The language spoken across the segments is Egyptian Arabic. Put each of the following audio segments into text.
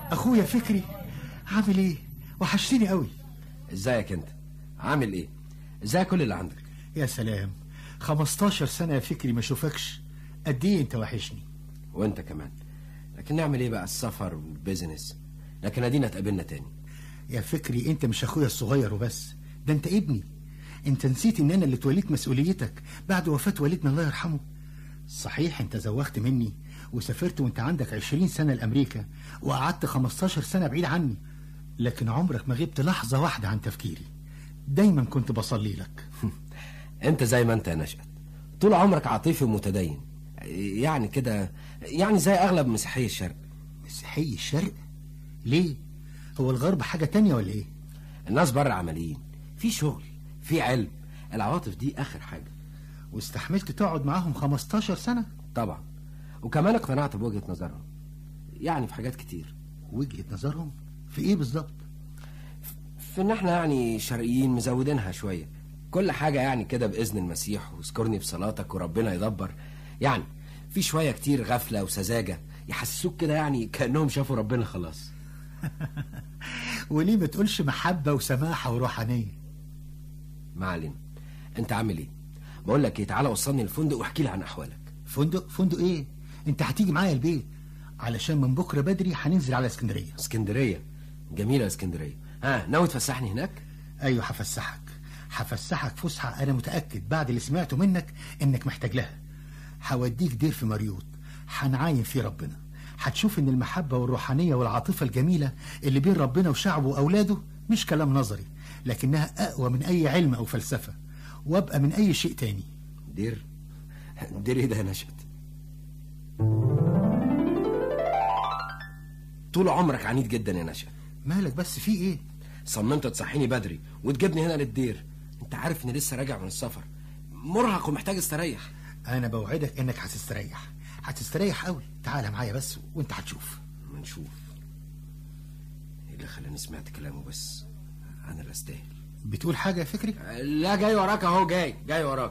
اخويا فكري عامل ايه وحشتني قوي ازيك انت عامل ايه ازاي كل اللي عندك يا سلام 15 سنة يا فكري ما اشوفكش قد ايه انت وحشني وانت كمان لكن نعمل ايه بقى السفر والبيزنس لكن ادينا اتقابلنا تاني يا فكري انت مش اخويا الصغير وبس ده انت ابني انت نسيت ان انا اللي توليت مسؤوليتك بعد وفاة والدنا الله يرحمه صحيح انت زوغت مني وسافرت وانت عندك 20 سنة لأمريكا وقعدت 15 سنة بعيد عني لكن عمرك ما غبت لحظة واحدة عن تفكيري دايما كنت بصلي لك انت زي ما انت يا نشأت طول عمرك عاطفي ومتدين يعني كده يعني زي اغلب مسيحي الشرق مسيحي الشرق ليه هو الغرب حاجة تانية ولا ايه الناس بره عمليين في شغل في علم العواطف دي اخر حاجه واستحملت تقعد معاهم 15 سنة طبعا وكمان اقتنعت بوجهه نظرهم يعني في حاجات كتير وجهة نظرهم في ايه بالظبط في ان احنا يعني شرقيين مزودينها شويه كل حاجه يعني كده باذن المسيح واذكرني بصلاتك وربنا يدبر يعني في شويه كتير غفله وسذاجه يحسسوك كده يعني كانهم شافوا ربنا خلاص وليه ما تقولش محبة وسماحة وروحانية ما علينا انت عامل ايه بقول لك ايه تعالى وصلني الفندق واحكي لي عن احوالك فندق فندق ايه انت هتيجي معايا البيت علشان من بكرة بدري هننزل على اسكندرية اسكندريه جميله اسكندريه ها ناوي تفسحني هناك ايوه هفسحك هفسحك فسحة انا متأكد بعد اللي سمعته منك انك محتاج لها هوديك دير في مريوط هنعاين فيه ربنا هتشوف ان المحبة والروحانية والعاطفة الجميلة اللي بين ربنا وشعبه واولاده مش كلام نظري لكنها اقوى من اي علم او فلسفة وابقى من اي شيء تاني دير دير ايه ده يا نشأت طول عمرك عنيد جدا يا نشأت مالك بس في ايه صممت تصحيني بدري وتجيبني هنا للدير انت عارف اني لسه راجع من السفر مرهق ومحتاج استريح انا بوعدك انك هتستريح هتستريح قوي تعال معايا بس وانت هتشوف ما نشوف ايه اللي خلاني سمعت كلامه بس انا اللي استاهل بتقول حاجة يا فكري لا جاي وراك اهو جاي جاي وراك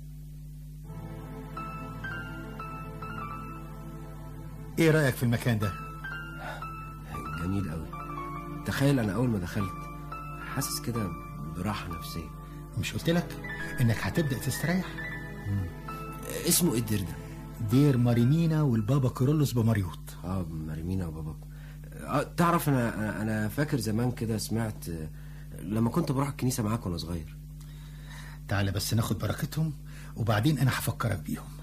ايه رأيك في المكان ده جميل قوي تخيل انا اول ما دخلت حاسس كده براحه نفسيه مش قلت لك انك هتبدأ تستريح اسمه ايه الدير ده دير مارينينا والبابا كيرلس بمريوط اه مريمينا وبابا آه تعرف انا أنا- انا فاكر زمان كده سمعت آه، لما كنت بروح الكنيسه معاك وانا صغير تعال بس ناخد بركتهم وبعدين انا هفكرك بيهم